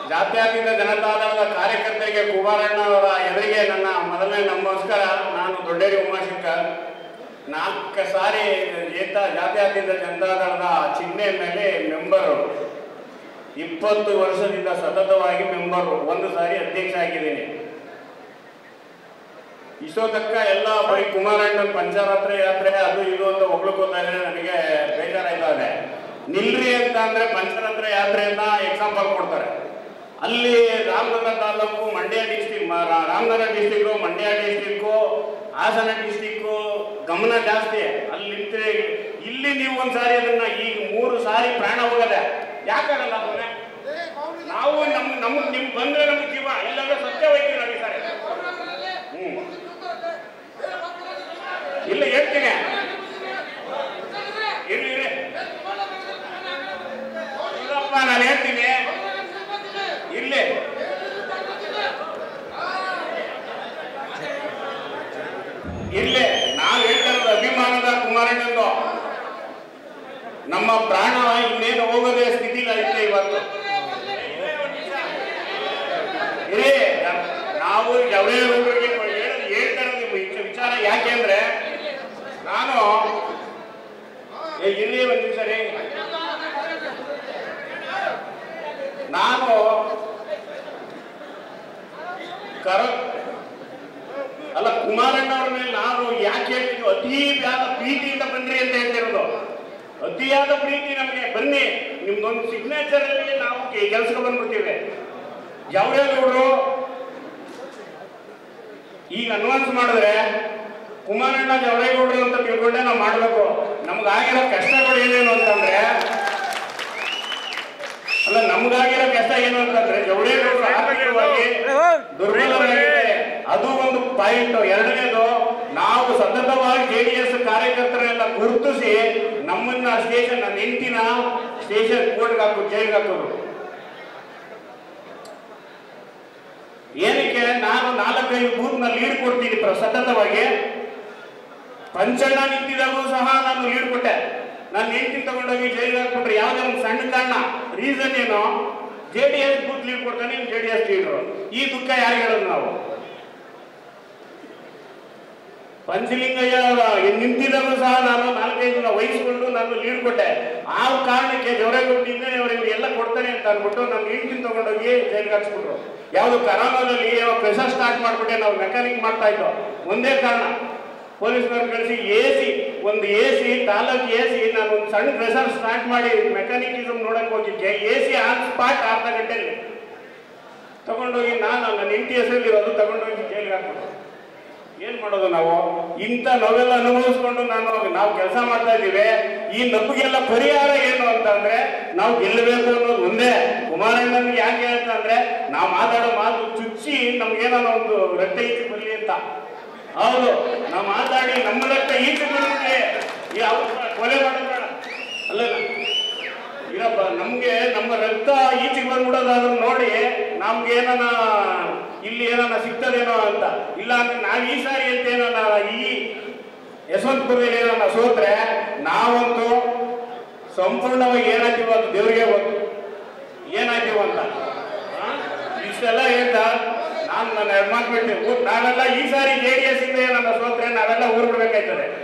ಜಾತ್ಯತೀತ ಜನತಾದಳದ ಕಾರ್ಯಕರ್ತರಿಗೆ ಕುಮಾರಣ್ಣ ಅವರ ಎದುರಿಗೆ ನನ್ನ ಮೊದಲನೇ ನಮಸ್ಕಾರ ನಾನು ದೊಡ್ಡೇರಿ ಉಮಾಶಂಕರ್ ನಾಲ್ಕು ಸಾರಿ ಏತ ಜಾತ್ಯತೀತ ಜನತಾದಳದ ಚಿಹ್ನೆ ಮೇಲೆ ಮೆಂಬರು ಇಪ್ಪತ್ತು ವರ್ಷದಿಂದ ಸತತವಾಗಿ ಮೆಂಬರು ಒಂದು ಸಾರಿ ಅಧ್ಯಕ್ಷ ಆಗಿದ್ದೀನಿ ಇಷ್ಟೊತ್ತಕ್ಕ ಎಲ್ಲ ಬರೀ ಕುಮಾರಣ್ಣನ ಪಂಚರಾತ್ರ ಯಾತ್ರೆ ಅದು ಇದು ಅಂತ ಹೊಗಳ್ಕೋತಾ ಇದ್ರೆ ನನಗೆ ಬೇಜಾರಾಯ್ತಾ ಇದೆ ನಿಲ್ರಿ ಅಂತ ಅಂದ್ರೆ ಪಂಚರಾತ್ರ ಯಾತ್ರೆಯನ್ನ ಎಕ್ಸಾಂಪಲ್ ಕೊಡ್ತಾರೆ ಅಲ್ಲಿ Ramanagara taluk Mandya district Ramanagara district Mandya district Hassan district ಗಮನ ಜಾಸ್ತಿ ಅಲ್ಲಿ ನಿಂತ್ರೆ ಇಲ್ಲಿ ನೀವು ಒಂದ್ ಸಾರಿ ಅದನ್ನ ಈಗ ಮೂರು ಸಾರಿ ಪ್ರಾಣ ಹೋಗದೆ ಯಾಕಾಗಲ್ಲ ಅದನ್ನ ನಾವು ನಮ್ ನಮ್ಗೆ ನಿಮ್ಗೆ ಬಂದ್ರೆ ನಮ್ಗೆ ಜೀವ ಇಲ್ಲಾಂದ್ರೆ ಸತ್ಯ ಹೋಯ್ತೀವಿ ನಾವು ಈ ಸಾರಿ ಹ್ಮ್ ಇಲ್ಲ ಹೇಳ್ತೀನಿ ಇರ್ಲಿ ಇರ್ಲಿ. ಇಲ್ಲಪ್ಪ ನಾನು ಹೇಳ್ತೀನಿ ಇರ್ಲಿ ಇರ್ಲಿ ನಾವು ಹೇಳ್ತಾ ಇರೋದು ಅಭಿಮಾನದ ಕುಮಾರಣ್ಣಂದು ನಮ್ಮ ಪ್ರಾಣ ಇನ್ನೇನು ಹೋಗೋದೇ ಸ್ಥಿತಿಲಿ ಐತೆ ಇವತ್ತು ಇರೇ ನಾವು ಜವಳಿ ಹುಡುಗರಿಗೆ ಹೇಳ್ತಾ ಇರೋದು ಈ ವಿಚ- ವಿಚಾರ ಯಾಕೆ ಅಂದ್ರೆ ನಾನು ಏ, ಇರ್ಲಿ ಒಂದು ನಿಮಿಷ ರೀ ನಾನು ಕರ ಅಲ್ಲ ಕುಮಾರಣ್ಣ ಅವ್ರ ಮೇಲೆ ನಾನು ಯಾಕೆ ಹೇಳ್ತೀನಿ ಅತಿಯಾದ ಪ್ರೀತಿಯಿಂದ ಬನ್ರಿ ಅಂತ ಹೇಳ್ತಿರೋದು ಅತಿಯಾದ ಪ್ರೀತಿ ನಮಗೆ ಬನ್ನಿ ನಿಮ್ದೊಂದು ಸಿಗ್ನೇಚರ್ ಅಲ್ಲಿ ನಾವು ಕೆಲಸಕ್ಕೆ ಬಂದ್ಬಿಡ್ತೀವಿ ಜವರೇಗೌಡರು ಈಗ ಅನ್ವಾನ್ಸ್ ಮಾಡಿದ್ರೆ ಕುಮಾರಣ್ಣ ಜವರೇಗೌಡರು ಅಂತ ತಿಳ್ಕೊಂಡೆ ನಾವು ಮಾಡಬೇಕು ನಮ್ಗಾಗಿರೋ ಕಷ್ಟಗಳು ಏನೇನು ಅಂತಂದ್ರೆ ಅಲ್ಲ ನಮ್ಗಾಗಿರೋ ಕಷ್ಟ ಏನು ಅಂತಂದ್ರೆ ಜವರೇಗೌಡರು ಆರ್ಥಿಕವಾಗಿ ದುರ್ಬಲರಾಗಿದ್ದಾರೆ ಅದು ಒಂದು ಪಾಯಿಂಟ್ ಎರಡನೇದು ನಾವು ಸತತವಾಗಿ ಜೆ ಡಿ ಎಸ್ ಕಾರ್ಯಕರ್ತರೆಲ್ಲ ಗುರುತಿಸಿ ನಮ್ಮನ್ನ ಸ್ಟೇಷನ್ ನನ್ನ ಹೆಂಡತಿನ ಸ್ಟೇಷನ್ ಕೋರ್ಟ್ಗೆ ಹಾಕು ಜೈಲ್ಗೆ ಹಾಕೋದು ಏನಕ್ಕೆ ನಾನು ನಾಲ್ಕೈದು ಬೂತ್ ನಲ್ಲಿ ಲೀಡ್ ಕೊಡ್ತೀನಿ ಪ್ರ- ಸತತವಾಗಿ ಪಂಚಣ್ಣ ನಿಂತಿದ್ದಾಗೂ ಸಹ ನಾನು ಲೀಡ್ ಕೊಟ್ಟೆ ನಾನು ಹೆಂಡತಿ ತಗೊಂಡೋಗಿ ಜೈಲಿಗೆ ಹಾಕ್ಬಿಟ್ರೆ ಯಾವುದೇ ಒಂದು ಸಣ್ಣ ಕಾರಣ ರೀಸನ್ ಏನು J D S booth lead ಕೊಡ್ತಾನೆ ಜೆ ಡಿ ಎಸ್ ಲೀಡರು ಈ ದುಃಖ ಯಾರಿಗೆ ಹೇಳೋದು ನಾವು ಪಂಚಲಿಂಗಯ್ಯ ನಿಂತಿದ್ದಾಗೂ ಸಹ ನಾನು ನಾಲ್ಕೈದು ದಿನ ವಹಿಸಿಕೊಂಡು ನಾನು ಲೀಡ್ ಕೊಟ್ಟೆ ಆ ಕಾರಣಕ್ಕೆ ಜವರೇಗೌಡರಿಂದ ಅವರಿಗೆ ಎಲ್ಲ ಕೊಡ್ತಾನೆ ಅಂತ ಅಂದ್ಬಿಟ್ಟು ನಮ್ಮ ಹೆಂಡತಿ ತಗೊಂಡೋಗಿ ಜೈಲಿಗೆ ಹಾಕ್ಸ್ಬಿಟ್ರು ಯಾವುದು ಕರೋನಾದಲ್ಲಿ ಪ್ರೆಷರ್ ಸ್ಟಾರ್ಟ್ ಮಾಡ್ಬಿಟ್ಟೆ ನಾವು ಮೆಕ್ಯಾನಿಕ್ ಮಾಡ್ತಾ ಇದ್ದೋ ಒಂದೇ ಕಾರಣ ಪೊಲೀಸ್ನವ್ರು ಕಳಿಸಿ ಎ ಸಿ ಒಂದು A C taluk A C ನಾನು ಒಂದು ಸಣ್ಣ ಪ್ರೆಷರ್ ಸ್ಟಾರ್ಟ್ ಮಾಡಿ ಮೆಕ್ಯಾನಿಕಿಸಮ್ ನೋಡಕ್ ಹೋಗಿದ್ದೆ ಎ ಸಿ ಆನ್ ಸ್ಪಾಟ್ ಅರ್ಧ ಗಂಟೆಯಲ್ಲಿ ತಗೊಂಡೋಗಿ ನಾನು ನನ್ನ ಹೆಂಡತಿ ಹೆಸರಲ್ಲಿ ಇರೋದು ತಗೊಂಡೋಗಿ ಜೈಲಿಗೆ ಹಾಕ್ಬಿಟ್ಟು ಏನ್ ಮಾಡೋದು ನಾವು ಇಂಥ ನೋವೆಲ್ಲ ಅನುಭವಿಸ್ಕೊಂಡು ನಾನು ನಾವು ಕೆಲಸ ಮಾಡ್ತಾ ಇದ್ದೀವಿ ಈ ನಮಗೆಲ್ಲ ಪರಿಹಾರ ಏನು ಅಂತಂದ್ರೆ ನಾವು ಗೆಲ್ಲಬೇಕು ಅನ್ನೋದು ಒಂದೇ ಕುಮಾರಣ್ಣನಿಗೆ ಯಾಕೆ ಅಂತಂದ್ರೆ ನಾವು ಮಾತಾಡೋ ಮಾತು ಚುಚ್ಚಿ ನಮ್ಗೇನೋ ಒಂದು ರಕ್ತ ಈಚೆ ಬರಲಿ ಅಂತ ಹೌದು ನಾವು ಮಾತಾಡಿ ನಮ್ಮ ರಕ್ತ ಈಚೆ ಬರಲಿ ಯಾವ ಕೊಲೆ ಮಾಡೋಣ ಅಲ್ಲ ಇರಪ್ಪ ನಮ್ಗೆ ನಮ್ಮ ರಕ್ತ ಈಚೆಗೆ ಬಂದ್ಬಿಡೋದಾದ್ರೂ ನೋಡಿ ನಮ್ಗೆ ಏನಾನ ಇಲ್ಲಿ ಏನಾನ ಸಿಗ್ತದೇನೋ ಅಂತ ಇಲ್ಲ ಅಂದ್ರೆ ನಾವ್ ಈ ಸಾರಿ ಅಂತ ಏನಾನ ಈ ಯಶವಂತಪುರದಲ್ಲಿ ಏನಾನ ಸೋತ್ರೆ ನಾವಂತೂ ಸಂಪೂರ್ಣವಾಗಿ ಏನಾಗ್ತೀವೋ ಅದು ದೇವ್ರಿಗೆ ಗೊತ್ತು ಏನಾಗ್ತೀವೋ ಅಂತ ಆ? ಇಷ್ಟೆಲ್ಲ ಹೇಳ್ತಾ ನಾನು ನನ್ನ ಹೆಣ್ಮಾಕ್ ಬಿಟ್ಟು ನಾವೆಲ್ಲ ಈ ಸಾರಿ ಜೆ ಡಿ ಎಸ್ ಇಂದ ಏನಾನ ಸೋತ್ರೆ ನಾವೆಲ್ಲ ಊರ್ ಬಿಡ್ಬೇಕಾಯ್ತದೆ